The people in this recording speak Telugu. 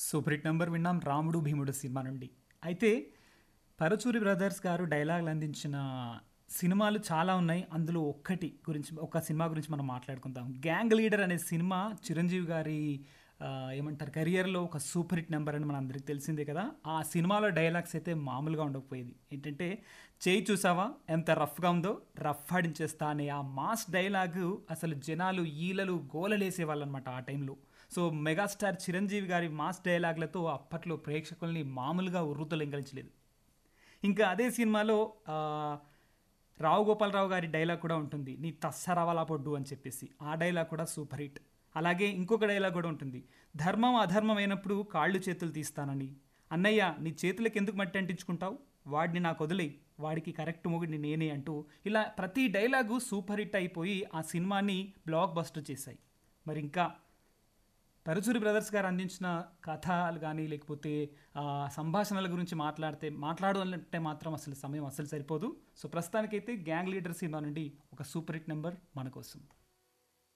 సూపర్ హిట్ నెంబర్ విన్నాం రాముడు భీముడు సినిమా నుండి అయితే పరచూరి బ్రదర్స్ గారు డైలాగులు అందించిన సినిమాలు చాలా ఉన్నాయి అందులో ఒక్కటి గురించి ఒక సినిమా గురించి మనం మాట్లాడుకుందాం గ్యాంగ్ లీడర్ అనే సినిమా చిరంజీవి గారి ఆ, ఏమంటారు కెరియర్లో ఒక సూపర్ హిట్ నెంబర్ అని మన అందరికి తెలిసిందే కదా ఆ సినిమాలో డైలాగ్స్ అయితే మామూలుగా ఉండకపోయేది ఏంటంటే చేయి చూసావా ఎంత రఫ్గా ఉందో రఫ్ ఆడించేస్తా అనే ఆ మాస్ డైలాగు అసలు జనాలు ఈలలు గోలలేసేవాళ్ళు అనమాట ఆ టైంలో సో మెగాస్టార్ చిరంజీవి గారి మాస్ డైలాగ్లతో అప్పట్లో ప్రేక్షకుల్ని మామూలుగా ఉర్రుతలింగలించలేదు ఇంకా అదే సినిమాలో ఆ, రావు గోపాలరావు గారి డైలాగ్ కూడా ఉంటుంది నీ తస్సరవాలా పొడ్డు అని చెప్పేసి ఆ డైలాగ్ కూడా సూపర్ హిట్ అలాగే ఇంకొక డైలాగ్ కూడా ఉంటుంది ధర్మం అధర్మం అయినప్పుడు కాళ్ళు చేతులు తీస్తానని అన్నయ్య నీ చేతులకు ఎందుకు మట్టి అంటించుకుంటావు వాడిని నాకు వదిలేయి వాడికి కరెక్ట్ మొగుడిని నేనే అంటూ ఇలా ప్రతి డైలాగు సూపర్ హిట్ అయిపోయి ఆ సినిమాని బ్లాక్ బస్టర్ చేశాయి మరి ఇంకా పరచూరి బ్రదర్స్ గారు అందించిన కథలు కానీ లేకపోతే ఆ, సంభాషణల గురించి మాట్లాడితే మాట్లాడాలంటే మాత్రం అసలు సమయం అసలు సరిపోదు సో ప్రస్తుతానికైతే గ్యాంగ్ లీడర్ సినిమా నుండి ఒక సూపర్ హిట్ నెంబర్ మన కోసం